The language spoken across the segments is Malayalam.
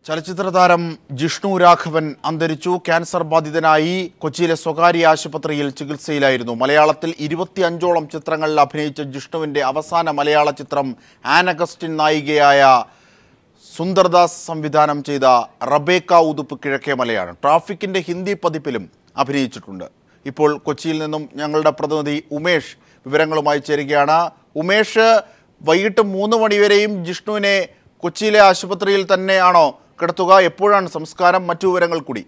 ചലച്ചിത്ര താരം ജിഷ്ണു രാഘവൻ അന്തരിച്ചു ക്യാൻസർ ബാധിതനായി കൊച്ചിയിലെ സ്വകാര്യ ആശുപത്രിയിൽ ചികിത്സയിലായിരുന്നു മലയാളത്തിൽ ഇരുപത്തിയഞ്ചോളം ചിത്രങ്ങളിൽ അഭിനയിച്ച ജിഷ്ണുവിൻ്റെ അവസാന മലയാള ചിത്രം ആൻ അഗസ്റ്റിൻ നായികയായ സുന്ദർദാസ് സംവിധാനം ചെയ്ത റബേക്ക ഉതുപ്പ് കിഴക്കേ മലയാണ് ട്രാഫിക്കിൻ്റെ ഹിന്ദി പതിപ്പിലും അഭിനയിച്ചിട്ടുണ്ട് ഇപ്പോൾ കൊച്ചിയിൽ നിന്നും ഞങ്ങളുടെ പ്രതിനിധി ഉമേഷ് വിവരങ്ങളുമായി ചേരുകയാണ് ഉമേഷ് വൈകിട്ട് മൂന്ന് മണിവരെയും ജിഷ്ണുവിനെ കൊച്ചിയിലെ ആശുപത്രിയിൽ തന്നെയാണോ കിടത്തുക എപ്പോഴാണ് സംസ്കാരം മറ്റു വിവരങ്ങൾ കൂടി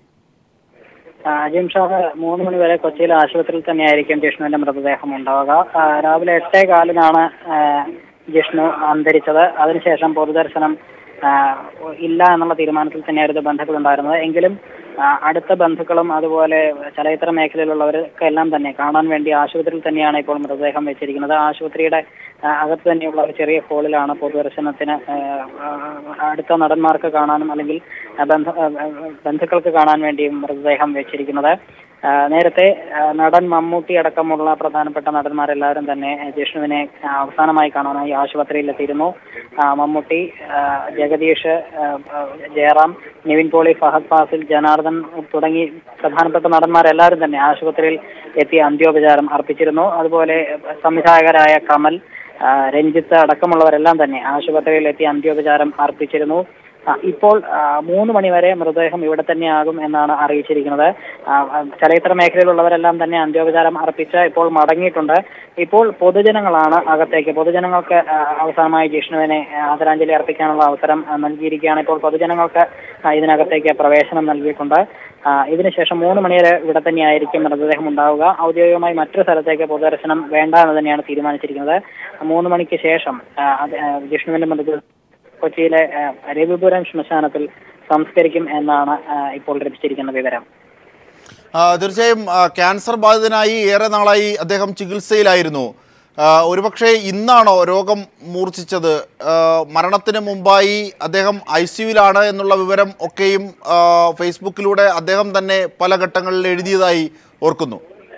അജിം ഷാഹ് മൂന്ന് മണി വരെ കൊച്ചിയിലെ ആശുപത്രിയിൽ തന്നെയായിരിക്കും ജിഷ്ണുവിന്റെ മൃതദേഹം ഉണ്ടാവുക ആ, രാവിലെ എട്ടേ കാലിനാണ് ആ, ജിഷ്ണു അന്തരിച്ചത് അതിനുശേഷം പൊതുദർശനം ആ, ഇല്ല എന്നുള്ള തീരുമാനത്തിൽ തന്നെയായിരുന്നു ബന്ധുക്കൾ ഉണ്ടായിരുന്നത് എങ്കിലും ആ, അടുത്ത ബന്ധുക്കളും അതുപോലെ ചലച്ചിത്ര മേഖലയിലുള്ളവർക്ക് എല്ലാം തന്നെ കാണാൻ വേണ്ടി ആശുപത്രിയിൽ തന്നെയാണ് ഇപ്പോൾ മൃതദേഹം വെച്ചിരിക്കുന്നത് ആശുപത്രിയുടെ ആ, അകത്ത് തന്നെയുള്ള ഒരു ചെറിയ ഹാളിലാണ് പൊതുദർശനത്തിന് ആ, ആ, അടുത്ത നടന്മാർക്ക് കാണാനും അല്ലെങ്കിൽ ആ, ബന്ധ ആ, ആ, ബന്ധുക്കൾക്ക് കാണാൻ വേണ്ടിയും മൃതദേഹം വെച്ചിരിക്കുന്നത് ആ, നേരത്തെ ആ, നടൻ മമ്മൂട്ടി അടക്കമുള്ള പ്രധാനപ്പെട്ട നടന്മാരെല്ലാവരും തന്നെ ജിഷ്ണുവിനെ ആ, അവസാനമായി കാണാനായി ആശുപത്രിയിലെത്തിയിരുന്നു ആ, മമ്മൂട്ടി ആ, ജഗദീഷ് ആ, ആ, ജയറാം നിവിൻ പോളി ഫഹദ് ഫാസിൽ ജനാർദ്ദൻ തുടങ്ങി പ്രധാനപ്പെട്ട നടന്മാരെല്ലാവരും തന്നെ ആശുപത്രിയിൽ എത്തി അന്ത്യോപചാരം അർപ്പിച്ചിരുന്നു അതുപോലെ സംവിധായകരായ കമൽ ആ, രഞ്ജിത്ത് അടക്കമുള്ളവരെല്ലാം തന്നെ ആശുപത്രിയിൽ എത്തി അന്ത്യോപചാരം അർപ്പിച്ചിരുന്നു ആ, ഇപ്പോൾ ആ, മൂന്ന് മണിവരെ മൃതദേഹം ഇവിടെ തന്നെയാകും എന്നാണ് അറിയിച്ചിരിക്കുന്നത് ആ, ആ, ചലച്ചിത്ര മേഖലയിലുള്ളവരെല്ലാം തന്നെ അന്ത്യോപചാരം അർപ്പിച്ച് ഇപ്പോൾ മടങ്ങിയിട്ടുണ്ട് ഇപ്പോൾ പൊതുജനങ്ങളാണ് അകത്തേക്ക് പൊതുജനങ്ങൾക്ക് ആ, അവസാനമായി ജിഷ്ണുവിനെ ആദരാഞ്ജലി അർപ്പിക്കാനുള്ള അവസരം ആ, നൽകിയിരിക്കുകയാണ് ഇപ്പോൾ പൊതുജനങ്ങൾക്ക് ആ, ഇതിനകത്തേക്ക് പ്രവേശനം നൽകിയിട്ടുണ്ട് ആ, ഇതിനുശേഷം മൂന്ന് മണിവരെ ഇവിടെ തന്നെയായിരിക്കും മൃതദേഹം ഉണ്ടാവുക ഔദ്യോഗികമായി മറ്റൊരു സ്ഥലത്തേക്ക് പൊതുദർശനം വേണ്ട എന്ന് തന്നെയാണ് തീരുമാനിച്ചിരിക്കുന്നത് മൂന്ന് മണിക്ക് ശേഷം ആ, അത്, ആ, ജിഷ്ണുവിന്റെ മൃതദേഹം കൊച്ചിയിലെ ആ, രവിപുരം ശ്മശാനത്തിൽ സംസ്കരിക്കും എന്നാണ് ആ, ഇപ്പോൾ ലഭിച്ചിരിക്കുന്ന വിവരം ആ, തീർച്ചയായും ആ, ക്യാൻസർ ബാധിതനായി ഏറെ നാളായി അദ്ദേഹം ചികിത്സയിലായിരുന്നു ആ, ഒരുപക്ഷെ ഇന്നാണോ രോഗം മൂർച്ഛിച്ചത് ആ, മരണത്തിന് മുമ്പായി അദ്ദേഹം ഐ സിയുവിലാണ് എന്നുള്ള വിവരം ഒക്കെയും ആ, ഫേസ്ബുക്കിലൂടെ അദ്ദേഹം തന്നെ പല ഘട്ടങ്ങളിൽ എഴുതിയതായി ഓർക്കുന്നു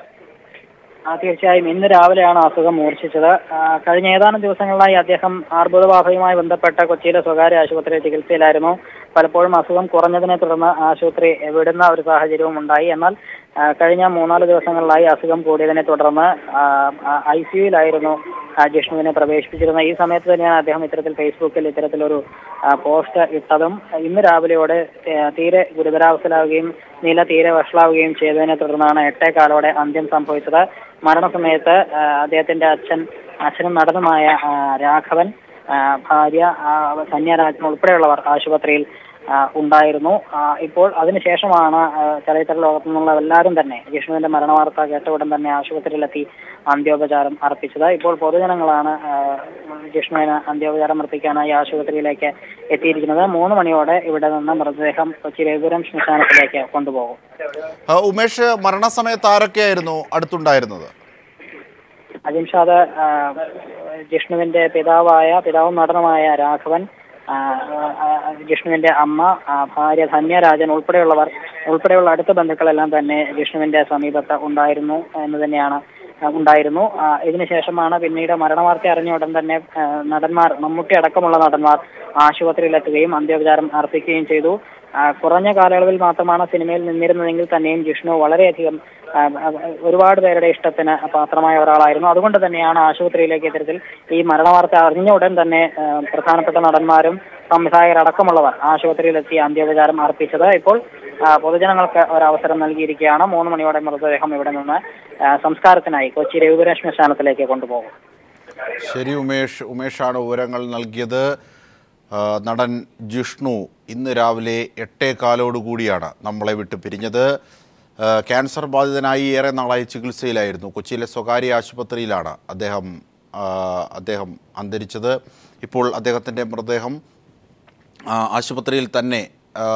ആ, തീർച്ചയായും ഇന്ന് രാവിലെയാണ് അസുഖം മൂർച്ഛിച്ചത് ആ, കഴിഞ്ഞ ഏതാനും ദിവസങ്ങളിലായി അദ്ദേഹം അർബുദബാധയുമായി ബന്ധപ്പെട്ട കൊച്ചിയിലെ സ്വകാര്യ ആശുപത്രിയിൽ ചികിത്സയിലായിരുന്നു പലപ്പോഴും അസുഖം കുറഞ്ഞതിനെ തുടർന്ന് ആശുപത്രി വിടുന്ന ഒരു സാഹചര്യവും ഉണ്ടായി എന്നാൽ ആ, കഴിഞ്ഞ മൂന്നാല് ദിവസങ്ങളിലായി അസുഖം കൂടിയതിനെ തുടർന്ന് ഐ സിയുയിലായിരുന്നു ജിഷ്ണുവിനെ പ്രവേശിപ്പിച്ചിരുന്നത് ഈ സമയത്ത് തന്നെയാണ് അദ്ദേഹം ഇത്തരത്തിൽ ഫേസ്ബുക്കിൽ ഇത്തരത്തിലൊരു ആ, പോസ്റ്റ് ഇട്ടതും ഇന്ന് രാവിലെയോടെ ഏ, തീരെ ഗുരുതരാവസ്ഥയിലാവുകയും നില തീരെ വഷളാവുകയും ചെയ്തതിനെ തുടർന്നാണ് എട്ടേകാലോടെ അന്ത്യം സംഭവിച്ചത് മരണസമയത്ത് ആ, അദ്ദേഹത്തിന്റെ അച്ഛൻ അച്ഛനും നടനുമായ ആ, രാഘവൻ ആ, ഭാര്യ ആ, ധന്യരാജൻ ഉൾപ്പെടെയുള്ളവർ ആശുപത്രിയിൽ ആ, ഉണ്ടായിരുന്നു ആ, ഇപ്പോൾ അതിനുശേഷമാണ് ആ, ചലച്ചിത്ര ലോകത്തു നിന്നുള്ള എല്ലാവരും തന്നെ ജിഷ്ണുവിന്റെ മരണവാർത്ത കേട്ട ഉടൻ തന്നെ ആശുപത്രിയിലെത്തി അന്ത്യോപചാരം അർപ്പിച്ചത് ഇപ്പോൾ പൊതുജനങ്ങളാണ് ആ, ജിഷ്ണുവിന് അന്ത്യോപചാരം അർപ്പിക്കാനായി ആശുപത്രിയിലേക്ക് എത്തിയിരിക്കുന്നത് മൂന്ന് മണിയോടെ ഇവിടെ നിന്ന് മൃതദേഹം കൊച്ചി രഘുപുരം ശ്മശാനത്തിലേക്ക് കൊണ്ടുപോകും ആ, ഉമേഷ് മരണസമയത്ത് ആരൊക്കെയായിരുന്നു അടുത്തുണ്ടായിരുന്നത് അജിംഷാദ് ആ, ജിഷ്ണുവിന്റെ പിതാവായ പിതാവും നടനുമായ രാഘവൻ ആ, ആ, ജിഷ്ണുവിന്റെ അമ്മ ആ, ഭാര്യ ധന്യരാജൻ ഉൾപ്പെടെയുള്ളവർ ഉൾപ്പെടെയുള്ള അടുത്ത ബന്ധുക്കളെല്ലാം തന്നെ ജിഷ്ണുവിന്റെ സമീപത്ത് ഉണ്ടായിരുന്നു എന്ന് തന്നെയാണ് ആ, ഉണ്ടായിരുന്നു ആ, ഇതിനുശേഷമാണ് പിന്നീട് മരണവാർത്ത അറിഞ്ഞ ഉടൻ തന്നെ ആ, നടന്മാർ മമ്മൂട്ടി അടക്കമുള്ള നടന്മാർ ആശുപത്രിയിലെത്തുകയും അന്ത്യോപചാരം അർപ്പിക്കുകയും ചെയ്തു ആ, കുറഞ്ഞ കാലയളവിൽ മാത്രമാണ് സിനിമയിൽ നിന്നിരുന്നതെങ്കിൽ തന്നെയും ജിഷ്ണു വളരെയധികം ആ, ആ, ഒരുപാട് പേരുടെ ഇഷ്ടത്തിന് പാത്രമായ ഒരാളായിരുന്നു അതുകൊണ്ട് തന്നെയാണ് ആശുപത്രിയിലേക്ക് ഇത്തരത്തിൽ ഈ മരണവാർത്ത അറിഞ്ഞ ഉടൻ തന്നെ ആ, പ്രധാനപ്പെട്ട നടന്മാരും സംവിധായകരടക്കമുള്ളവർ ആശുപത്രിയിലെത്തി അന്ത്യോപചാരം അർപ്പിച്ചത് ഇപ്പോൾ ആ, പൊതുജനങ്ങൾക്ക് ഒരവസരം നൽകിയിരിക്കുകയാണ് മൂന്ന് മണിയോടെ മൃതദേഹം ഇവിടെ നിന്ന് ആ, സംസ്കാരത്തിനായി കൊച്ചി രവിപുരം ശ്മശാനത്തിലേക്ക് കൊണ്ടുപോകും ശരി ഉമേഷ് ഉമേഷാണ് വിവരങ്ങൾ നൽകിയത് ആ, നടൻ ജിഷ്ണു ഇന്ന് രാവിലെ എട്ടേ കാലോടുകൂടിയാണ് നമ്മളെ വിട്ട് പിരിഞ്ഞത് ആ, ക്യാൻസർ ബാധിതനായി ഏറെ നാളായി ചികിത്സയിലായിരുന്നു കൊച്ചിയിലെ സ്വകാര്യ ആശുപത്രിയിലാണ് അദ്ദേഹം ആ, അദ്ദേഹം അന്തരിച്ചത് ഇപ്പോൾ അദ്ദേഹത്തിൻ്റെ മൃതദേഹം ആ, ആശുപത്രിയിൽ തന്നെ ആ,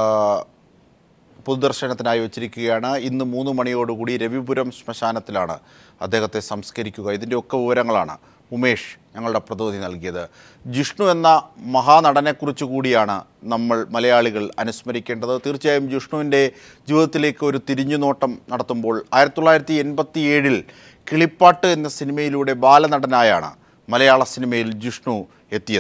പൊതുദർശനത്തിനായി വെച്ചിരിക്കുകയാണ് ഇന്ന് മൂന്ന് മണിയോടുകൂടി രവിപുരം ശ്മശാനത്തിലാണ് അദ്ദേഹത്തെ സംസ്കരിക്കുക ഇതിൻ്റെ ഒക്കെ വിവരങ്ങളാണ് ഉമേഷ് ഞങ്ങളുടെ പ്രതിനിധി നൽകിയത് ജിഷ്ണു എന്ന മഹാനടനെക്കുറിച്ച് കൂടിയാണ് നമ്മൾ മലയാളികൾ അനുസ്മരിക്കേണ്ടത് തീർച്ചയായും ജിഷ്ണുവിൻ്റെ ജീവിതത്തിലേക്ക് ഒരു തിരിഞ്ഞുനോട്ടം നടത്തുമ്പോൾ ആയിരത്തി തൊള്ളായിരത്തി എൺപത്തി ഏഴിൽ കിളിപ്പാട്ട് എന്ന സിനിമയിലൂടെ ബാലനടനായാണ് മലയാള സിനിമയിൽ ജിഷ്ണു എത്തിയത്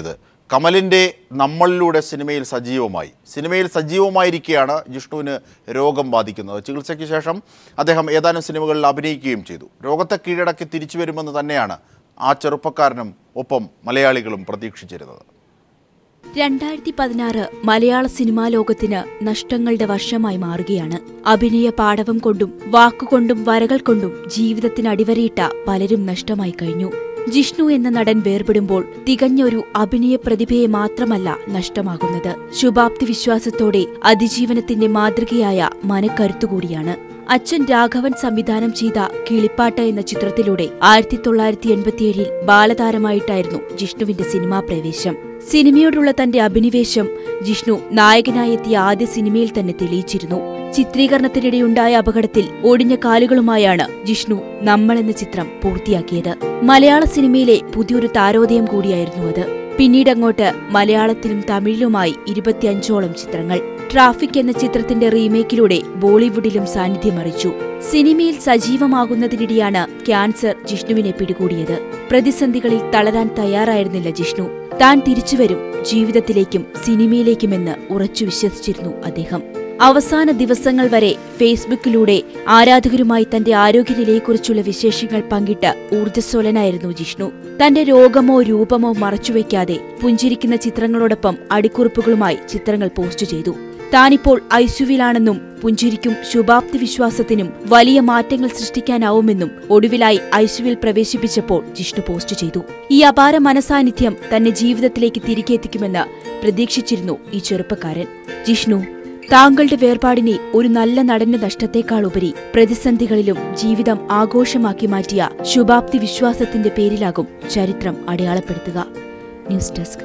കമലിൻ്റെ നമ്മളിലൂടെ സിനിമയിൽ സജീവമായി സിനിമയിൽ സജീവമായിരിക്കെയാണ് ജിഷ്ണുവിന് രോഗം ബാധിക്കുന്നത് ചികിത്സയ്ക്ക് ശേഷം അദ്ദേഹം ഏതാനും സിനിമകളിൽ അഭിനയിക്കുകയും ചെയ്തു രോഗത്തെ കീഴടക്കി തിരിച്ചു വരുമെന്ന് തന്നെയാണ് ആ ചെറുപ്പക്കാരനും ഒപ്പം മലയാളികളും പ്രതീക്ഷിച്ചിരുന്നത് രണ്ടായിരത്തി പതിനാറ് മലയാള സിനിമാ ലോകത്തിന് നഷ്ടങ്ങളുടെ വർഷമായി മാറുകയാണ് അഭിനയ പാടവം കൊണ്ടും വാക്കുകൊണ്ടും വരകൾ കൊണ്ടും ജീവിതത്തിന് അടിവരയിട്ട പലരും നഷ്ടമായി കഴിഞ്ഞു ജിഷ്ണു എന്ന നടൻ വേർപെടുമ്പോൾ തികഞ്ഞൊരു അഭിനയ പ്രതിഭയെ മാത്രമല്ല നഷ്ടമാകുന്നത് ശുഭാപ്തി വിശ്വാസത്തോടെ അതിജീവനത്തിന്റെ മാതൃകയായ മനക്കരുത്തുകൂടിയാണ് അച്ഛൻ രാഘവൻ സംവിധാനം ചെയ്ത കിളിപ്പാട്ട് എന്ന ചിത്രത്തിലൂടെ ആയിരത്തി തൊള്ളായിരത്തി എൺപത്തിയേഴിൽ ബാലതാരമായിട്ടായിരുന്നു ജിഷ്ണുവിന്റെ സിനിമാ പ്രവേശം സിനിമയോടുള്ള തന്റെ അഭിനിവേശം ജിഷ്ണു നായകനായെത്തിയ ആദ്യ സിനിമയിൽ തന്നെ തെളിയിച്ചിരുന്നു ചിത്രീകരണത്തിനിടെയുണ്ടായ അപകടത്തിൽ ഒടിഞ്ഞ കാലുകളുമായാണ് ജിഷ്ണു നമ്മൾ എന്ന ചിത്രം പൂർത്തിയാക്കിയത് മലയാള സിനിമയിലെ പുതിയൊരു താരോദയം കൂടിയായിരുന്നു അത് പിന്നീടങ്ങോട്ട് മലയാളത്തിലും തമിഴിലുമായി ഇരുപത്തിയഞ്ചോളം ചിത്രങ്ങൾ ട്രാഫിക് എന്ന ചിത്രത്തിന്റെ റീമേക്കിലൂടെ ബോളിവുഡിലും സാന്നിധ്യമറിച്ചു സിനിമയിൽ സജീവമാകുന്നതിനിടെയാണ് ക്യാൻസർ ജിഷ്ണുവിനെ പിടികൂടിയത് പ്രതിസന്ധികളിൽ തളരാൻ തയ്യാറായിരുന്നില്ല ജിഷ്ണു താൻ തിരിച്ചുവരും ജീവിതത്തിലേക്കും സിനിമയിലേക്കുമെന്ന് ഉറച്ചു വിശ്വസിച്ചിരുന്നു അദ്ദേഹം അവസാന ദിവസങ്ങൾ വരെ ഫേസ്ബുക്കിലൂടെ ആരാധകരുമായി തന്റെ ആരോഗ്യനിലയെക്കുറിച്ചുള്ള വിശേഷങ്ങൾ പങ്കിട്ട് ഊർജ്ജസ്വലനായിരുന്നു ജിഷ്ണു തന്റെ രോഗമോ രൂപമോ മറച്ചുവെക്കാതെ പുഞ്ചിരിക്കുന്ന ചിത്രങ്ങളോടൊപ്പം അടിക്കുറിപ്പുകളുമായി ചിത്രങ്ങൾ പോസ്റ്റ് ചെയ്തു താനിപ്പോൾ ഐസ്യുവിലാണെന്നും പുഞ്ചിരിക്കും ശുഭാപ്തി വിശ്വാസത്തിനും വലിയ മാറ്റങ്ങൾ സൃഷ്ടിക്കാനാവുമെന്നും ഒടുവിലായി ഐസ്യുവിൽ പ്രവേശിപ്പിച്ചപ്പോൾ ജിഷ്ണു പോസ്റ്റ് ചെയ്തു ഈ അപാര മനസാന്നിധ്യം തന്നെ ജീവിതത്തിലേക്ക് തിരികെ എത്തിക്കുമെന്ന് പ്രതീക്ഷിച്ചിരുന്നു ഈ ചെറുപ്പക്കാരൻ ജിഷ്ണു താങ്കളുടെ വേർപാടിനെ ഒരു നല്ല നടന്റെ നഷ്ടത്തെക്കാളുപരി പ്രതിസന്ധികളിലും ജീവിതം ആഘോഷമാക്കി മാറ്റിയ ശുഭാപ്തി വിശ്വാസത്തിന്റെ പേരിലാകും ചരിത്രം അടയാളപ്പെടുത്തുക ന്യൂസ് ഡെസ്ക്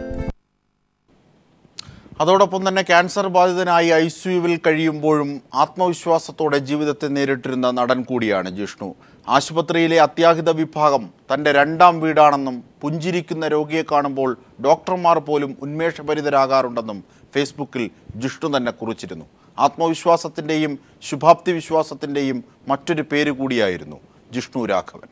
അതോടൊപ്പം തന്നെ ക്യാൻസർ ബാധിതനായി ഐ സിയുവിൽ കഴിയുമ്പോഴും ആത്മവിശ്വാസത്തോടെ ജീവിതത്തെ നേരിട്ടിരുന്ന നടൻ കൂടിയാണ് ജിഷ്ണു ആശുപത്രിയിലെ അത്യാഹിത വിഭാഗം തൻ്റെ രണ്ടാം വീടാണെന്നും പുഞ്ചിരിക്കുന്ന രോഗിയെ കാണുമ്പോൾ ഡോക്ടർമാർ പോലും ഉന്മേഷഭരിതരാകാറുണ്ടെന്നും ഫേസ്ബുക്കിൽ ജിഷ്ണു തന്നെ കുറിച്ചിരുന്നു ആത്മവിശ്വാസത്തിൻ്റെയും ശുഭാപ്തി വിശ്വാസത്തിൻ്റെയും മറ്റൊരു പേര് കൂടിയായിരുന്നു ജിഷ്ണു രാഘവൻ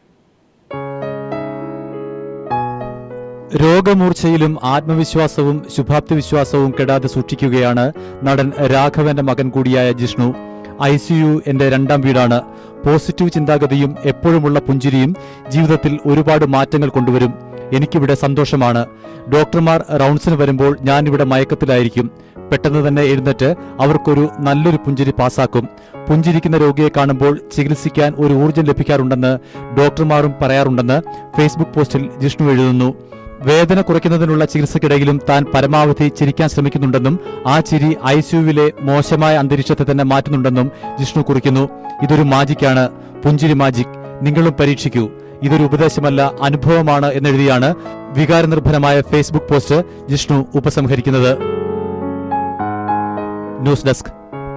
രോഗമൂർച്ചയിലും ആത്മവിശ്വാസവും ശുഭാപ്തി വിശ്വാസവും കെടാതെ സൂക്ഷിക്കുകയാണ് നടൻ രാഘവന്റെ മകൻ കൂടിയായ ജിഷ്ണു ഐ സിയു എന്റെ രണ്ടാം വീടാണ് പോസിറ്റീവ് ചിന്താഗതിയും എപ്പോഴുമുള്ള പുഞ്ചിരിയും ജീവിതത്തിൽ ഒരുപാട് മാറ്റങ്ങൾ കൊണ്ടുവരും എനിക്കിവിടെ സന്തോഷമാണ് ഡോക്ടർമാർ റൗണ്ട്സിന് വരുമ്പോൾ ഞാനിവിടെ മയക്കത്തിലായിരിക്കും പെട്ടെന്ന് തന്നെ എഴുന്നേറ്റ് അവർക്കൊരു നല്ലൊരു പുഞ്ചിരി പാസാക്കും പുഞ്ചിരിക്കുന്ന രോഗിയെ കാണുമ്പോൾ ചികിത്സിക്കാൻ ഒരു ഊർജ്ജം ലഭിക്കാറുണ്ടെന്ന് ഡോക്ടർമാരും പറയാറുണ്ടെന്ന് ഫേസ്ബുക്ക് പോസ്റ്റിൽ ജിഷ്ണു എഴുതുന്നു വേദന കുറയ്ക്കുന്നതിനുള്ള ചികിത്സയ്ക്കിടയിലും താൻ പരമാവധി ചിരിക്കാൻ ശ്രമിക്കുന്നുണ്ടെന്നും ആ ചിരി ഐസിയുവിലെ മോശമായ അന്തരീക്ഷത്തെ തന്നെ മാറ്റുന്നുണ്ടെന്നും ജിഷ്ണു കുറിക്കുന്നു ഇതൊരു മാജിക്കാണ് പുഞ്ചിരി മാജിക് നിങ്ങളും പരീക്ഷിക്കൂ ഇതൊരു ഉപദേശമല്ല അനുഭവമാണ് എന്നെഴുതിയാണ് വികാരനിർഭരമായ ഫേസ്ബുക്ക് പോസ്റ്റ് ജിഷ്ണു ഉപസംഹരിക്കുന്നത് ന്യൂസ് ഡെസ്ക്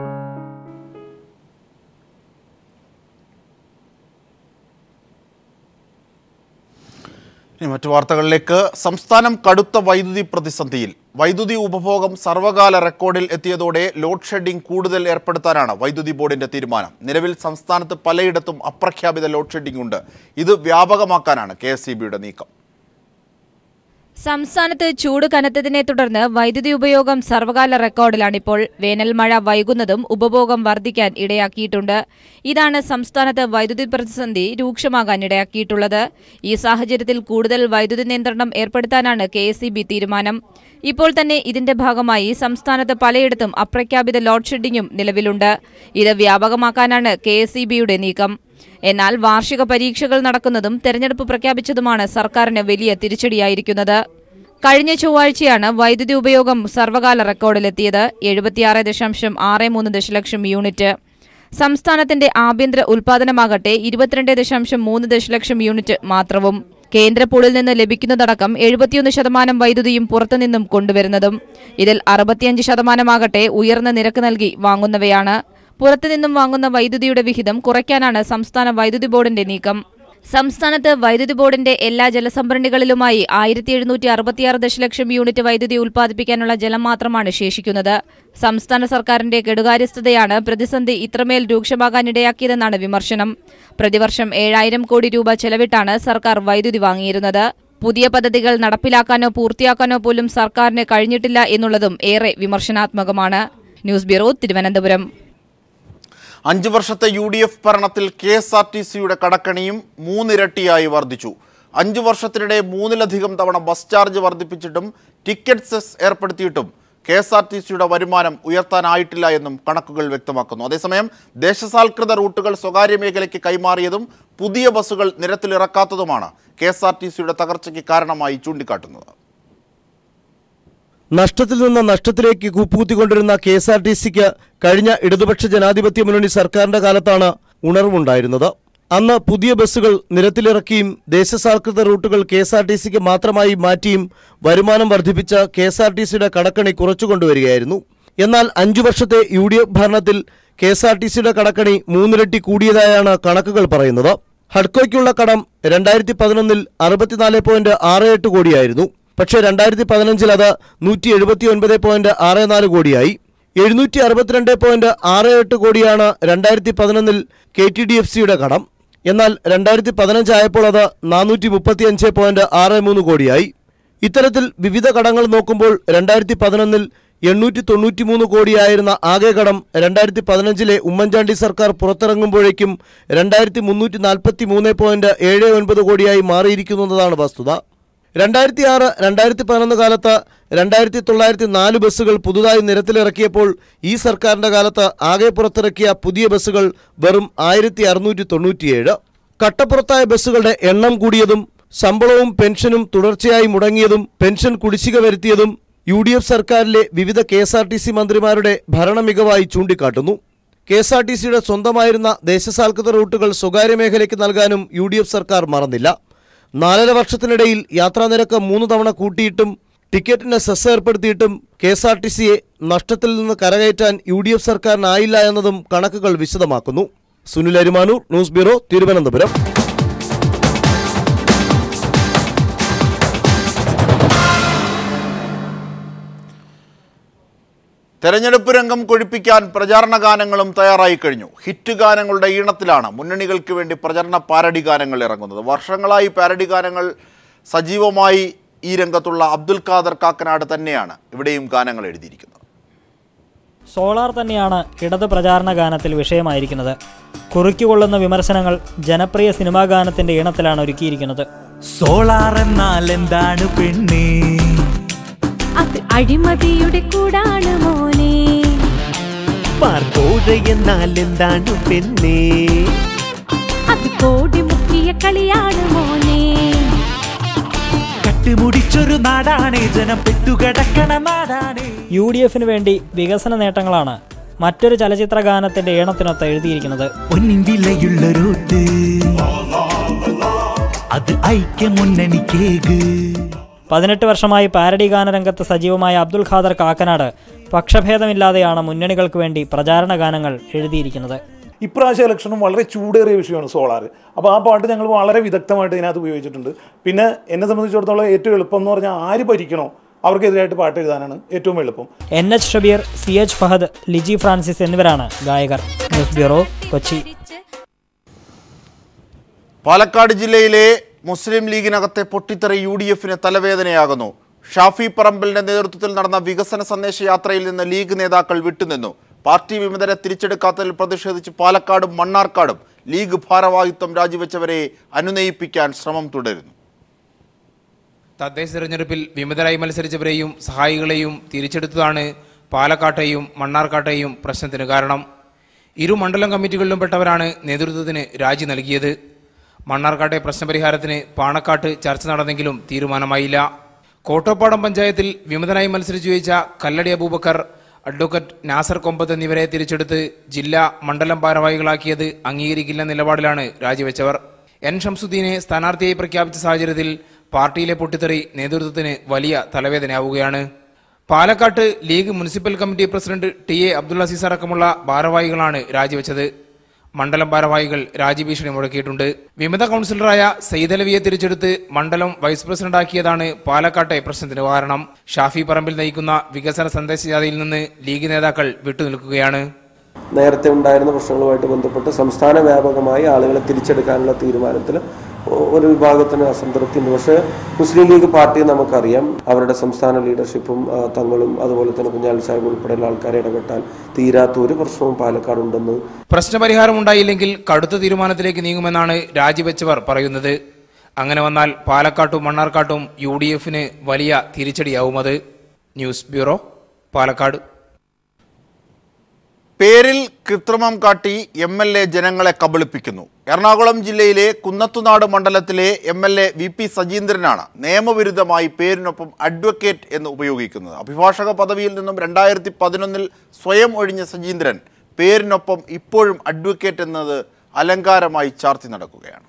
ഇനി മറ്റു വാർത്തകളിലേക്ക് സംസ്ഥാനം കടുത്ത വൈദ്യുതി പ്രതിസന്ധിയിൽ വൈദ്യുതി ഉപഭോഗം സർവകാല റെക്കോർഡിൽ എത്തിയതോടെ ലോഡ് ഷെഡിംഗ് കൂടുതൽ ഏർപ്പെടുത്താനാണ് വൈദ്യുതി ബോർഡിന്റെ തീരുമാനം നിലവിൽ സംസ്ഥാനത്ത് പലയിടത്തും അപ്രഖ്യാപിത ലോഡ് ഷെഡിംഗ് ഉണ്ട് ഇത് വ്യാപകമാക്കാനാണ് കെ നീക്കം സംസ്ഥാനത്ത് ചൂട് കനത്തതിനെ തുടർന്ന് വൈദ്യുതി ഉപയോഗം സർവകാല റെക്കോർഡിലാണിപ്പോൾ വേനൽ മഴ വൈകുന്നതും ഉപഭോഗം വർദ്ധിക്കാൻ ഇടയാക്കിയിട്ടുണ്ട് ഇതാണ് സംസ്ഥാനത്ത് വൈദ്യുതി പ്രതിസന്ധി രൂക്ഷമാകാൻ ഇടയാക്കിയിട്ടുള്ളത് ഈ സാഹചര്യത്തിൽ കൂടുതൽ വൈദ്യുതി നിയന്ത്രണം ഏർപ്പെടുത്താനാണ് കെ തീരുമാനം ഇപ്പോൾ തന്നെ ഇതിന്റെ ഭാഗമായി സംസ്ഥാനത്ത് പലയിടത്തും അപ്രഖ്യാപിത ലോഡ് ഷെഡിംഗും നിലവിലുണ്ട് ഇത് വ്യാപകമാക്കാനാണ് കെ നീക്കം എന്നാൽ വാർഷിക പരീക്ഷകൾ നടക്കുന്നതും തെരഞ്ഞെടുപ്പ് പ്രഖ്യാപിച്ചതുമാണ് സർക്കാരിന് വലിയ തിരിച്ചടിയായിരിക്കുന്നത് കഴിഞ്ഞ ചൊവ്വാഴ്ചയാണ് വൈദ്യുതി ഉപയോഗം സർവകാല റെക്കോർഡിലെത്തിയത് എഴുപത്തിയാറ് ദശാംശം ആറ് മൂന്ന് ദശലക്ഷം യൂണിറ്റ് സംസ്ഥാനത്തിന്റെ ആഭ്യന്തര ഉൽപാദനമാകട്ടെ ഇരുപത്തിരണ്ട് ദശാംശം മൂന്ന് ദശലക്ഷം യൂണിറ്റ് മാത്രവും കേന്ദ്ര പൂളിൽ നിന്ന് ലഭിക്കുന്നതടക്കം എഴുപത്തിയൊന്ന് ശതമാനം വൈദ്യുതിയും പുറത്തുനിന്നും കൊണ്ടുവരുന്നതും ഇതിൽ അറുപത്തിയഞ്ച് ശതമാനമാകട്ടെ ഉയർന്ന നിരക്ക് നൽകി വാങ്ങുന്നവയാണ് പുറത്തുനിന്നും വാങ്ങുന്ന വൈദ്യുതിയുടെ വിഹിതം കുറയ്ക്കാനാണ് സംസ്ഥാന വൈദ്യുതി ബോർഡിന്റെ നീക്കം സംസ്ഥാനത്ത് വൈദ്യുതി ബോർഡിന്റെ എല്ലാ ജലസംഭരണികളിലുമായി ആയിരത്തി എഴുന്നൂറ്റി അറുപത്തിയാറ് ദശലക്ഷം യൂണിറ്റ് വൈദ്യുതി ഉൽപ്പാദിപ്പിക്കാനുള്ള ജലം മാത്രമാണ് ശേഷിക്കുന്നത് സംസ്ഥാന സർക്കാരിന്റെ കെടുകാര്യസ്ഥതയാണ് പ്രതിസന്ധി ഇത്രമേൽ രൂക്ഷമാകാനിടയാക്കിയതെന്നാണ് വിമർശനം പ്രതിവർഷം ഏഴായിരം കോടി രൂപ ചെലവിട്ടാണ് സർക്കാർ വൈദ്യുതി വാങ്ങിയിരുന്നത് പുതിയ പദ്ധതികൾ നടപ്പിലാക്കാനോ പൂർത്തിയാക്കാനോ പോലും സർക്കാരിന് കഴിഞ്ഞിട്ടില്ല എന്നുള്ളതും ഏറെ വിമർശനാത്മകമാണ് ന്യൂസ് ബ്യൂറോ തിരുവനന്തപുരം അഞ്ചു വർഷത്തെ യു ഡി എഫ് ഭരണത്തിൽ കെ എസ് ആർ ടി സിയുടെ കടക്കണിയും മൂന്നിരട്ടിയായി വർദ്ധിച്ചു അഞ്ചു വർഷത്തിനിടെ മൂന്നിലധികം തവണ ബസ് ചാർജ് വർദ്ധിപ്പിച്ചിട്ടും ടിക്കറ്റ് സെസ് ഏർപ്പെടുത്തിയിട്ടും കെ എസ് ആർ ടി സിയുടെ വരുമാനം ഉയർത്താനായിട്ടില്ല എന്നും കണക്കുകൾ വ്യക്തമാക്കുന്നു അതേസമയം ദേശസാൽകൃത റൂട്ടുകൾ സ്വകാര്യ മേഖലയ്ക്ക് കൈമാറിയതും പുതിയ ബസ്സുകൾ നിരത്തിലിറക്കാത്തതുമാണ് കെ എസ് ആർ ടി സിയുടെ തകർച്ചയ്ക്ക് കാരണമായി ചൂണ്ടിക്കാട്ടുന്നത് നഷ്ടത്തിൽ നിന്ന് നഷ്ടത്തിലേക്ക് കൂപ്പുകുത്തിക്കൊണ്ടിരുന്ന കെ എസ് ആർ ടി സിക്ക് കഴിഞ്ഞ ഇടതുപക്ഷ ജനാധിപത്യ മുന്നണി സർക്കാരിന്റെ കാലത്താണ് ഉണർവുണ്ടായിരുന്നത് അന്ന് പുതിയ ബസ്സുകൾ നിരത്തിലിറക്കിയും ദേശസാൽകൃത റൂട്ടുകൾ കെ എസ് ആർ ടി സിക്ക് മാത്രമായി മാറ്റിയും വരുമാനം വർദ്ധിപ്പിച്ച കെ എസ് ആർ ടി സിയുടെ കടക്കണി കുറച്ചുകൊണ്ടുവരികയായിരുന്നു എന്നാൽ അഞ്ചു വർഷത്തെ യു ഡി എഫ് ഭരണത്തിൽ കെ എസ് ആർ ടി സിയുടെ കടക്കണി മൂന്നിരട്ടി കൂടിയതായാണ് കണക്കുകൾ പറയുന്നത് ഹഡ്കോയ്ക്കുള്ള കടം രണ്ടായിരത്തി പതിനൊന്നിൽ അറുപത്തിനാല് പോയിന്റ് ആറ് എട്ട് കോടിയായിരുന്നു പക്ഷേ രണ്ടായിരത്തി പതിനഞ്ചിൽ അത് നൂറ്റി എഴുപത്തി ഒൻപത് പോയിന്റ് ആറ് നാല് കോടിയായി എഴുന്നൂറ്റി അറുപത്തിരണ്ട് പോയിന്റ് ആറ് എട്ട് കോടിയാണ് രണ്ടായിരത്തി പതിനൊന്നിൽ കെ ടി ഡി എഫ് സിയുടെ കടം എന്നാൽ രണ്ടായിരത്തി പതിനഞ്ചായപ്പോൾ അത് നാനൂറ്റി മുപ്പത്തി അഞ്ച് പോയിന്റ് ആറ് മൂന്ന് കോടിയായി ഇത്തരത്തിൽ വിവിധ കടങ്ങൾ നോക്കുമ്പോൾ രണ്ടായിരത്തി പതിനൊന്നിൽ എണ്ണൂറ്റി തൊണ്ണൂറ്റി മൂന്ന് കോടിയായിരുന്ന ആകെ കടം രണ്ടായിരത്തി പതിനഞ്ചിലെ ഉമ്മൻചാണ്ടി സർക്കാർ പുറത്തിറങ്ങുമ്പോഴേക്കും രണ്ടായിരത്തി മുന്നൂറ്റി നാൽപ്പത്തി മൂന്ന് പോയിന്റ് ഏഴ് ഒൻപത് കോടിയായി മാറിയിരിക്കുന്നതാണ് വസ്തുത രണ്ടായിരത്തി ആറ് രണ്ടായിരത്തി പതിനൊന്ന് കാലത്ത് രണ്ടായിരത്തി തൊള്ളായിരത്തി നാല് ബസ്സുകൾ പുതുതായി നിരത്തിലിറക്കിയപ്പോൾ ഈ സർക്കാരിന്റെ കാലത്ത് ആകെ പുറത്തിറക്കിയ പുതിയ ബസ്സുകൾ വെറും ആയിരത്തി അറുന്നൂറ്റി തൊണ്ണൂറ്റിയേഴ് കട്ടപ്പുറത്തായ ബസ്സുകളുടെ എണ്ണം കൂടിയതും ശമ്പളവും പെൻഷനും തുടർച്ചയായി മുടങ്ങിയതും പെൻഷൻ കുടിശ്ശിക വരുത്തിയതും യു ഡി എഫ് സർക്കാരിലെ വിവിധ K S R T C മന്ത്രിമാരുടെ ഭരണമികവായി ചൂണ്ടിക്കാട്ടുന്നു കെ എസ് ആർ ടി സിയുടെ സ്വന്തമായിരുന്ന ദേശസാൽകൃത റൂട്ടുകൾ സ്വകാര്യ മേഖലയ്ക്ക് നൽകാനും യു ഡി എഫ് സർക്കാർ മറന്നില്ല നാലര വർഷത്തിനിടയിൽ യാത്രാനിരക്ക് മൂന്ന് തവണ കൂട്ടിയിട്ടും ടിക്കറ്റിന് സെസ് ഏർപ്പെടുത്തിയിട്ടും കെ എസ് ആർ ടി സിയെ നഷ്ടത്തിൽ നിന്ന് കരകയറ്റാൻ യു ഡി എഫ് സർക്കാരിനായില്ല എന്നതും കണക്കുകൾ വിശദമാക്കുന്നു സുനിൽ അരിമാനൂർ ന്യൂസ് ബ്യൂറോ തിരുവനന്തപുരം തെരഞ്ഞെടുപ്പ് രംഗം കൊഴിപ്പിക്കാൻ പ്രചാരണ ഗാനങ്ങളും തയ്യാറായി കഴിഞ്ഞു ഹിറ്റ് ഗാനങ്ങളുടെ ഈണത്തിലാണ് മുന്നണികൾക്ക് വേണ്ടി പ്രചരണ പാരഡി ഗാനങ്ങൾ ഇറങ്ങുന്നത് വർഷങ്ങളായി പാരഡി ഗാനങ്ങൾ സജീവമായി ഈ രംഗത്തുള്ള അബ്ദുൽ ഖാദർ കാക്കനാട് തന്നെയാണ് ഇവിടെയും ഗാനങ്ങൾ എഴുതിയിരിക്കുന്നത് സോളാർ തന്നെയാണ് ഇടത് പ്രചാരണ ഗാനത്തിൽ വിഷയമായിരിക്കുന്നത് കുറിക്കുകൊള്ളുന്ന വിമർശനങ്ങൾ ജനപ്രിയ സിനിമാ ഗാനത്തിന്റെ ഈണത്തിലാണ് ഒരുക്കിയിരിക്കുന്നത് സോളാർ എന്നാൽ എന്താണ് പെണ്ണേ അത് അഴിമതിയുടെ കൂടാണ് മോനെ പാർക്കോഴ എന്നാൽ എന്താണ് പെണ്ണേ അത് കോടി മുക്കിയ കളിയാണ് മോനെ കട്ടുമുടിച്ചൊരു നാടാണ് ജനം പെട്ടുകിടക്കണ നാടാണ് യു ഡി എഫിന് വേണ്ടി വികസന നേട്ടങ്ങളാണ് മറ്റൊരു ചലച്ചിത്ര ഗാനത്തിന്റെ ഈണത്തിനൊത്ത് എഴുതിയിരിക്കുന്നത് പൊന്നിൻ വിലയുള്ള റൂട്ട് അത് ഐക്യ മുന്നണിക്കേക് പതിനെട്ട് വർഷമായി പാരഡി ഗാനരംഗത്ത് സജീവമായ അബ്ദുൽ ഖാദർ കാക്കനാട് പക്ഷഭേദമില്ലാതെയാണ് മുന്നണികൾക്ക് വേണ്ടി പ്രചാരണ ഗാനങ്ങൾ എഴുതിയിരിക്കുന്നത് ഇപ്രാവശ്യ ഇലക്ഷനും വളരെ ചൂടേറിയ വിഷയമാണ് സോളാർ അപ്പോൾ ആ പാട്ട് ഞങ്ങൾ വളരെ വിദഗ്ധമായിട്ട് ഇതിനകത്ത് ഉപയോഗിച്ചിട്ടുണ്ട് പിന്നെ എന്നെ സംബന്ധിച്ചിടത്തോളം ഏറ്റവും എളുപ്പം എന്ന് പറഞ്ഞാൽ ആര് ഭരിക്കണോ അവർക്കെതിരായിട്ട് പാട്ട് എഴുതാനാണ് ഏറ്റവും എളുപ്പം N H Shabeer C H Fahad Liji Francis എന്നിവരാണ് ഗായകർ ന്യൂസ് ബ്യൂറോ കൊച്ചി പാലക്കാട് ജില്ലയിലെ മുസ്ലിം ലീഗിനകത്തെ പൊട്ടിത്തെറി യു ഡി എഫിന് തലവേദനയാകുന്നു ഷാഫി പറമ്പലിന്റെ നേതൃത്വത്തിൽ നടന്ന വികസന സന്ദേശ യാത്രയിൽ നിന്ന് ലീഗ് നേതാക്കൾ വിട്ടുനിന്നു പാർട്ടി വിമതരെ തിരിച്ചെടുക്കാത്തതിൽ പ്രതിഷേധിച്ച് പാലക്കാടും മണ്ണാർക്കാടും ലീഗ് ഭാരവാഹിത്വം രാജിവെച്ചവരെ അനുനയിപ്പിക്കാൻ ശ്രമം തുടരുന്നു തദ്ദേശ തെരഞ്ഞെടുപ്പിൽ വിമതരായി മത്സരിച്ചവരെയും സഹായികളെയും തിരിച്ചെടുത്തതാണ് പാലക്കാട്ടെയും മണ്ണാർക്കാട്ടെയും പ്രശ്നത്തിന് കാരണം ഇരു മണ്ഡലം കമ്മിറ്റികളിലും പെട്ടവരാണ് നേതൃത്വത്തിന് രാജി നൽകിയത് മണ്ണാർക്കാട്ടെ പ്രശ്നപരിഹാരത്തിന് പാണക്കാട്ട് ചർച്ച നടന്നെങ്കിലും തീരുമാനമായില്ല കോട്ടോപ്പാടം പഞ്ചായത്തിൽ വിമതനായി മത്സരിച്ചു ജയിച്ച കല്ലടി അബൂബക്കർ അഡ്വക്കേറ്റ് നാസർ കൊമ്പത്ത് എന്നിവരെ തിരിച്ചെടുത്ത് ജില്ലാ മണ്ഡലം ഭാരവാഹികളാക്കിയത് അംഗീകരിക്കില്ല നിലപാടിലാണ് രാജിവെച്ചവർ എൻ ഷംസുദ്ദീനെ സ്ഥാനാർത്ഥിയായി പ്രഖ്യാപിച്ച സാഹചര്യത്തിൽ പാർട്ടിയിലെ പൊട്ടിത്തെറി നേതൃത്വത്തിന് വലിയ തലവേദനയാവുകയാണ് പാലക്കാട്ട് league municipal committee president T A Abdul Aziz അടക്കമുള്ള ഭാരവാഹികളാണ് രാജിവെച്ചത് മണ്ഡലം ഭാരവാഹികൾ രാജ്യഭീഷണി മുഴക്കിയിട്ടുണ്ട് വിമത കൗൺസിലറായ സൈദലവിയെ തിരിച്ചെടുത്ത് മണ്ഡലം വൈസ് പ്രസിഡന്റാക്കിയതാണ് പാലക്കാട്ടെ പ്രശ്നത്തിന് കാരണം ഷാഫി പറമ്പിൽ നയിക്കുന്ന വികസന സന്ദേശജാഥയിൽ നിന്ന് ലീഗ് നേതാക്കൾ വിട്ടുനിൽക്കുകയാണ് നേരത്തെ ഉണ്ടായിരുന്ന പ്രശ്നങ്ങളുമായിട്ട് ബന്ധപ്പെട്ട് സംസ്ഥാന വ്യാപകമായി ആളുകളെ തിരിച്ചെടുക്കാനുള്ള തീരുമാനത്തിൽ ഒരു വിഭാഗത്തിന് അസംതൃപ്തിയുണ്ട് പക്ഷേ മുസ്ലിം ലീഗ് പാർട്ടി നമുക്കറിയാം അവരുടെ സംസ്ഥാന ലീഡർഷിപ്പും ആ, തങ്ങളും അതുപോലെ തന്നെ കുഞ്ഞാലി സാഹിബ് ഉൾപ്പെടെയുള്ള ആൾക്കാരെ ഇടപെട്ടാൽ തീരാത്ത ഒരു പ്രശ്നവും പാലക്കാട് ഉണ്ടെന്ന് പ്രശ്നപരിഹാരം ഉണ്ടായില്ലെങ്കിൽ കടുത്ത തീരുമാനത്തിലേക്ക് നീങ്ങുമെന്നാണ് രാജിവെച്ചവർ പറയുന്നത് അങ്ങനെ വന്നാൽ പാലക്കാട്ടും മണ്ണാർക്കാട്ടും യു ഡി എഫിന് വലിയ തിരിച്ചടിയാവുമത് ന്യൂസ് ബ്യൂറോ പാലക്കാട് പേരിൽ കൃത്രിമം കാട്ടി എം എൽ എ ജനങ്ങളെ കബളിപ്പിക്കുന്നു എറണാകുളം ജില്ലയിലെ കുന്നത്തുനാട് മണ്ഡലത്തിലെ M L A V P സജീന്ദ്രനാണ് നിയമവിരുദ്ധമായി പേരിനൊപ്പം അഡ്വക്കേറ്റ് എന്ന് ഉപയോഗിക്കുന്നത് അഭിഭാഷക പദവിയിൽ നിന്നും രണ്ടായിരത്തി പതിനൊന്നിൽ സ്വയം ഒഴിഞ്ഞ സജീന്ദ്രൻ പേരിനൊപ്പം ഇപ്പോഴും അഡ്വക്കേറ്റ് എന്നത് അലങ്കാരമായി ചാർത്തി നടക്കുകയാണ്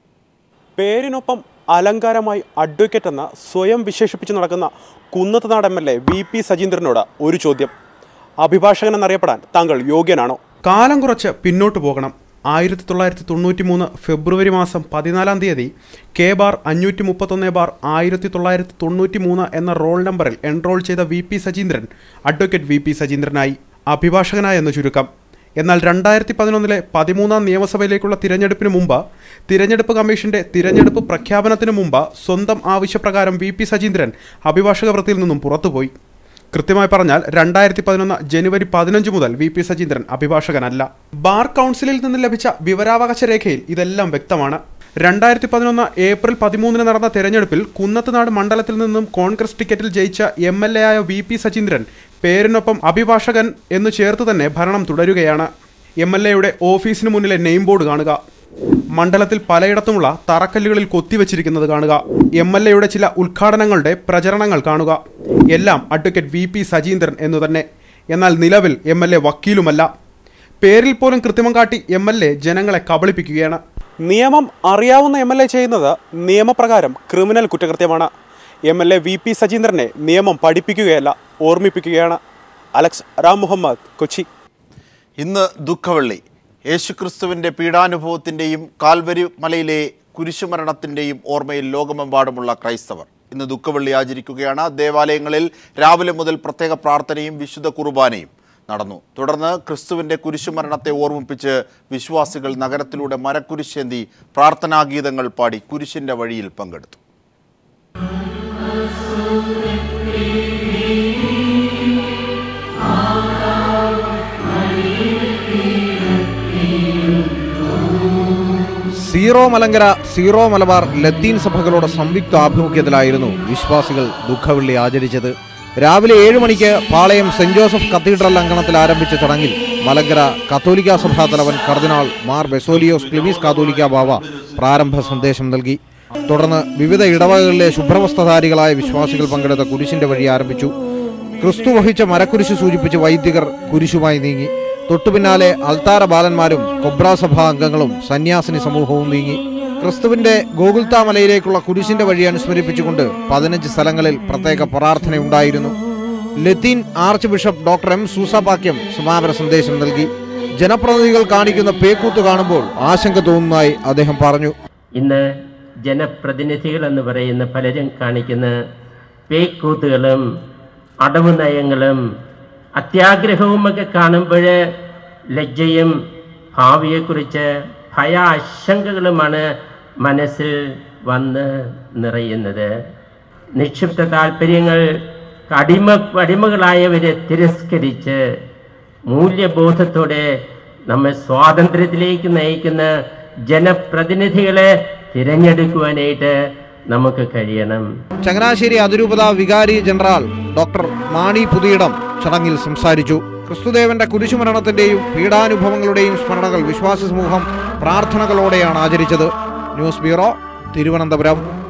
പേരിനൊപ്പം അലങ്കാരമായി അഡ്വക്കേറ്റ് എന്ന സ്വയം വിശേഷിപ്പിച്ച് നടക്കുന്ന Kunnathanad M L A V P സജീന്ദ്രനോട് ഒരു ചോദ്യം അഭിഭാഷകൻ എന്നറിയപ്പെടാൻ താങ്കൾ യോഗ്യനാണോ കാലം കുറച്ച് പിന്നോട്ട് പോകണം ആയിരത്തി തൊള്ളായിരത്തി തൊണ്ണൂറ്റി മൂന്ന് ഫെബ്രുവരി മാസം പതിനാലാം തീയതി കെ ബാർ അഞ്ഞൂറ്റി മുപ്പത്തൊന്ന് ബാർ ആയിരത്തി തൊള്ളായിരത്തി തൊണ്ണൂറ്റി മൂന്ന് എന്ന റോൾ നമ്പറിൽ എൻറോൾ ചെയ്ത V P Sajeendran advocate V P സജീന്ദ്രനായി അഭിഭാഷകനായി എന്ന് ചുരുക്കം എന്നാൽ രണ്ടായിരത്തി പതിനൊന്നിലെ പതിമൂന്നാം നിയമസഭയിലേക്കുള്ള തിരഞ്ഞെടുപ്പിന് മുമ്പ് തിരഞ്ഞെടുപ്പ് കമ്മീഷന്റെ തിരഞ്ഞെടുപ്പ് പ്രഖ്യാപനത്തിന് മുമ്പ് സ്വന്തം ആവശ്യപ്രകാരം വി പി സജീന്ദ്രൻ അഭിഭാഷക വൃത്തിയിൽ നിന്നും പുറത്തുപോയി കൃത്യമായി പറഞ്ഞാൽ രണ്ടായിരത്തി പതിനൊന്ന് ജനുവരി പതിനഞ്ച് മുതൽ വി പി സജീന്ദ്രൻ അഭിഭാഷകനല്ല ബാർ കൗൺസിലിൽ നിന്ന് ലഭിച്ച വിവരാവകാശ രേഖയിൽ ഇതെല്ലാം വ്യക്തമാണ് രണ്ടായിരത്തി പതിനൊന്ന് ഏപ്രിൽ പതിമൂന്നിന് നടന്ന തെരഞ്ഞെടുപ്പിൽ കുന്നത്തുനാട് മണ്ഡലത്തിൽ നിന്നും കോൺഗ്രസ് ടിക്കറ്റിൽ ജയിച്ച എം എൽ എ ആയ വി പി സജീന്ദ്രൻ പേരിനൊപ്പം അഭിഭാഷകൻ എന്ന് ചേർത്ത് തന്നെ ഭരണം തുടരുകയാണ് എം എൽ എയുടെ ഓഫീസിന് മുന്നിലെ നെയിം ബോർഡ് കാണുക മണ്ഡലത്തിൽ പലയിടത്തുമുള്ള തറക്കല്ലുകളിൽ കൊത്തിവെച്ചിരിക്കുന്നത് കാണുക എം എൽ എയുടെ ചില ഉദ്ഘാടനങ്ങളുടെ പ്രചരണങ്ങൾ കാണുക എല്ലാം അഡ്വക്കേറ്റ് വി പി സജീന്ദ്രൻ എന്നു തന്നെ എന്നാൽ നിലവിൽ എം എൽ എ വക്കീലുമല്ല പേരിൽ പോലും കൃത്രിമം കാട്ടി എം എൽ എ ജനങ്ങളെ കബളിപ്പിക്കുകയാണ് നിയമം അറിയാവുന്ന എം എൽ എ ചെയ്യുന്നത് നിയമപ്രകാരം ക്രിമിനൽ കുറ്റകൃത്യമാണ് M L A V P സജീന്ദ്രനെ നിയമം പഠിപ്പിക്കുകയല്ല ഓർമ്മിപ്പിക്കുകയാണ് അലക്സ് റാം മുഹമ്മദ് കൊച്ചി ഇന്ന് ദുഃഖവെള്ളി യേശുക്രിസ്തുവിൻ്റെ പീഡാനുഭവത്തിൻ്റെയും കാൽവരി മലയിലെ കുരിശുമരണത്തിൻ്റെയും ഓർമ്മയിൽ ലോകമെമ്പാടുമുള്ള ക്രൈസ്തവർ ഇന്ന് ദുഃഖവെള്ളി ആചരിക്കുകയാണ് ദേവാലയങ്ങളിൽ രാവിലെ മുതൽ പ്രത്യേക പ്രാർത്ഥനയും വിശുദ്ധ കുർബാനയും നടന്നു തുടർന്ന് ക്രിസ്തുവിൻ്റെ കുരിശുമരണത്തെ ഓർമ്മിപ്പിച്ച് വിശ്വാസികൾ നഗരത്തിലൂടെ മരക്കുരിശേന്തി പ്രാർത്ഥനാഗീതങ്ങൾ പാടി കുരിശിൻ്റെ വഴിയിൽ പങ്കെടുത്തു സീറോ മലങ്കര സീറോ മലബാർ ലത്തീൻ സഭകളുടെ സംയുക്ത ആഭിമുഖ്യത്തിലായിരുന്നു വിശ്വാസികൾ ദുഃഖവെള്ളി ആചരിച്ചത് രാവിലെ ഏഴ് മണിക്ക് പാളയം സെന്റ് ജോസഫ് കത്തീഡ്രൽ അങ്കണത്തിൽ ആരംഭിച്ച ചടങ്ങിൽ മലങ്കര കത്തോലിക്ക സഭാ തലവൻ കർദിനാൾ മാർ ബെസോലിയോസ് ക്ലിമീസ് കാത്തോലിക്ക ബാവ പ്രാരംഭ സന്ദേശം നൽകി തുടർന്ന് വിവിധ ഇടവകകളിലെ ശുഭ്രവസ്ത്രധാരികളായ വിശ്വാസികൾ പങ്കെടുത്ത കുരിശിന്റെ വഴി ആരംഭിച്ചു ക്രിസ്തു വഹിച്ച മരക്കുരിശ് സൂചിപ്പിച്ച് വൈദികർ കുരിശുമായി നീങ്ങി തൊട്ടുപിന്നാലെ അൽത്താര ബാലന്മാരും കൊബ്ര സഭാ അംഗങ്ങളും സന്യാസിനി സമൂഹവും നീങ്ങി ക്രിസ്തുവിന്റെ ഗോകുൽത്ത മലയിലേക്കുള്ള കുരിശിന്റെ വഴി അനുസ്മരിപ്പിച്ചുകൊണ്ട് പതിനഞ്ച് സ്ഥലങ്ങളിൽ പ്രത്യേക പ്രാർത്ഥനയുണ്ടായിരുന്നു ലത്തീൻ archbishop doctor M Soosapakiam സമാപന സന്ദേശം നൽകി ജനപ്രതിനിധികൾ കാണിക്കുന്ന പേക്കൂത്ത് കാണുമ്പോൾ ആശങ്ക തോന്നുന്നതായി അദ്ദേഹം പറഞ്ഞു ഇന്ന് ജനപ്രതിനിധികൾ എന്ന് പറയുന്ന പലരും കാണിക്കുന്ന പേക്കൂത്തുകളും അടവ് നയങ്ങളും അത്യാഗ്രഹവുമൊക്കെ കാണുമ്പോൾ ലജ്ജയും ഭാവിയെക്കുറിച്ച് ഭയ ആശങ്കകളുമാണ് മനസ്സിൽ വന്ന് നിറയുന്നത് നിക്ഷിപ്ത താല്പര്യങ്ങൾ അടിമ അടിമകളായവരെ തിരസ്കരിച്ച് മൂല്യബോധത്തോടെ നമ്മെ സ്വാതന്ത്ര്യത്തിലേക്ക് നയിക്കുന്ന ജനപ്രതിനിധികളെ തിരഞ്ഞെടുക്കുവാനായിട്ട് നമുക്ക് കഴിയണം ചങ്ങനാശ്ശേരി അതിരൂപത വികാരി ജനറൽ ഡോക്ടർ മാണി പുതിയിടം ചടങ്ങിൽ സംസാരിച്ചു ക്രിസ്തുദേവന്റെ കുരിശുമരണത്തിന്റെയും പീഡാനുഭവങ്ങളുടെയും സ്മരണകൾ വിശ്വാസ സമൂഹം പ്രാർത്ഥനകളോടെയാണ് ആചരിച്ചത് ന്യൂസ് ബ്യൂറോ തിരുവനന്തപുരം